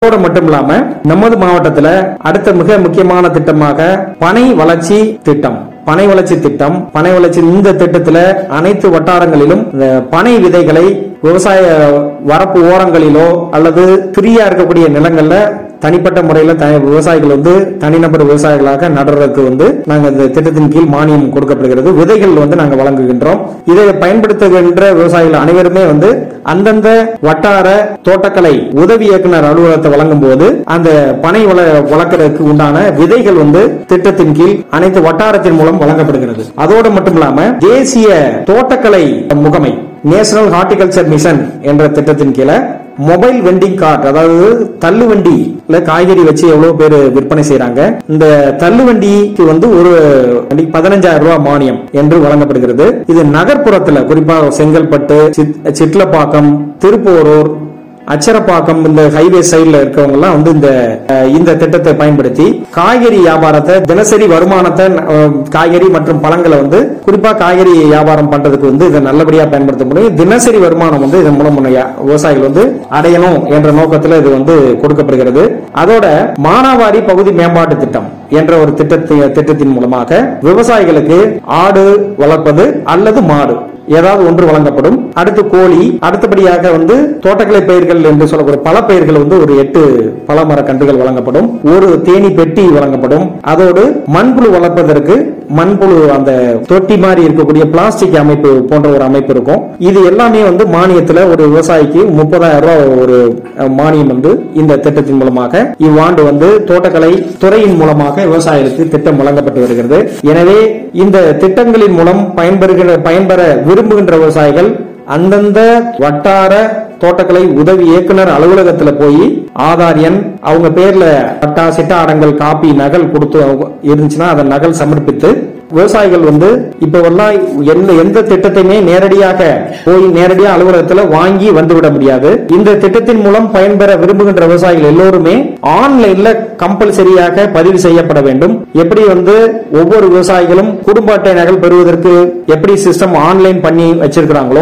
இதோட மட்டும் இல்லாம நமது மாவட்டத்துல அடுத்த மிக முக்கியமான திட்டமாக பனை வளர்ச்சி திட்டம் பனை வளர்ச்சி திட்டம் பனை வளர்ச்சி இந்த திட்டத்துல அனைத்து வட்டாரங்களிலும் இந்த பனை விதைகளை விவசாய வரப்பு ஓரங்களிலோ அல்லது ஃப்ரீயா இருக்கக்கூடிய நிலங்கள்ல தனிப்பட்ட முறையில த- விவசாயிகள் வந்து தனிநபர் விவசாயிகளாக நடுறதுக்கு வந்து நாங்க இந்த திட்டத்தின் கீழ் மானியம் கொடுக்கப்படுகிறது விதைகள் வந்து நாங்க வழங்குகின்றோம் இதை பயன்படுத்துகின்ற விவசாயிகள் அனைவருமே வந்து அந்தந்த வட்டார தோட்டக்கலை உதவி இயக்குனர் அலுவலகத்தை வழங்கும் போது அந்த பனை வள வளர்க்கறதுக்கு உண்டான விதைகள் வந்து திட்டத்தின் கீழ் அனைத்து வட்டாரத்தின் மூலம் வழங்கப்படுகிறது அதோடு மட்டும் இல்லாம தேசிய தோட்டக்கலை முகமை நேஷனல் ஹார்டிகல்ச்சர் மிஷன் என்ற திட்டத்தின் கீழே மொபைல் வெண்டிங் கார்ட் அதாவது தள்ளுவண்டியில காய்கறி வச்சு எவ்வளவு பேர் விற்பனை செய்றாங்க இந்த தள்ளுவண்டிக்கு வந்து ஒரு வண்டி பதினஞ்சாயிரம் ரூபாய் மானியம் என்று வழங்கப்படுகிறது இது நகர்ப்புறத்துல குறிப்பாக செங்கல்பட்டு சித்- சிட்லப்பாக்கம் திருப்போரூர் அச்சரப்பாக்கம் இந்த ஹைவே சைடுல இருக்கவங்க எல்லாம் வந்து இந்த அஹ், இந்த திட்டத்தை பயன்படுத்தி காய்கறி வியாபாரத்தை தினசரி வருமானத்தை அஹ், காய்கறி மற்றும் பழங்களை வந்து குறிப்பா காய்கறி வியாபாரம் பண்றதுக்கு வந்து இதை நல்லபடியா பயன்படுத்த முடியும் தினசரி வருமானம் வந்து இதன் மூலம் முன்னைய விவசாயிகள் வந்து அடையணும் என்ற நோக்கத்துல இது வந்து கொடுக்கப்படுகிறது அதோட மானாவாரி பகுதி மேம்பாட்டு திட்டம் என்ற ஒரு திட்டத்தை திட்டத்தின் மூலமாக விவசாயிகளுக்கு ஆடு வளர்ப்பது அல்லது மாடு ஏதாவது ஒன்று வழங்கப்படும் அடுத்து கோழி அடுத்தபடியாக வந்து தோட்டக்கலை பயிர்கள் என்று சொல்லக்கூடிய பல பயிர்கள் வந்து ஒரு எட்டு பல மர கன்றுகள் வழங்கப்படும் ஒரு தேனி பெட்டி வழங்கப்படும் அதோடு மண்புழு வளர்ப்பதற்கு மண்புழு அந்த தொட்டி மாதிரி இருக்கக்கூடிய பிளாஸ்டிக் அமைப்பு போன்ற ஒரு அமைப்பு இருக்கும் இது எல்லாமே வந்து மானியத்துல ஒரு விவசாயிக்கு முப்பதாயிரம் ரூபாய் ஒரு அஹ், மானியம் வந்து இந்த திட்டத்தின் மூலமாக இவ்வாண்டு வந்து தோட்டக்கலை துறையின் மூலமாக விவசாயிகளுக்கு திட்டம் வழங்கப்பட்டு வருகிறது எனவே இந்த திட்டங்களின் மூலம் பயன்பெறுகிற பயன்பெற விரும்புகின்ற விவசாயிகள் அந்தந்த வட்டார தோட்டக்கலை உதவி இயக்குனர் அலுவலகத்துல போய் ஆதார் எண் அவங்க பேர்ல பட்டா சிட்டா அடங்கல் காப்பி நகல் கொடுத்து இருந்துச்சுன்னா அதை நகல் சமர்ப்பித்து விவசாயிகள் வந்து இப்பவெல்லாம் எந்த எந்த திட்டத்தையுமே நேரடியாக போய் நேரடியா அலுவலகத்துல வாங்கி வந்துவிட முடியாது இந்த திட்டத்தின் மூலம் பயன்பெற விரும்புகின்ற விவசாயிகள் எல்லோருமே ஆன்லைன்ல கம்பல்சரியாக பதிவு செய்யப்பட வேண்டும் எப்படி வந்து ஒவ்வொரு விவசாயிகளும் குடும்ப அட்டை நகல் பெறுவதற்கு எப்படி சிஸ்டம் ஆன்லைன் பண்ணி வச்சிருக்கிறாங்களோ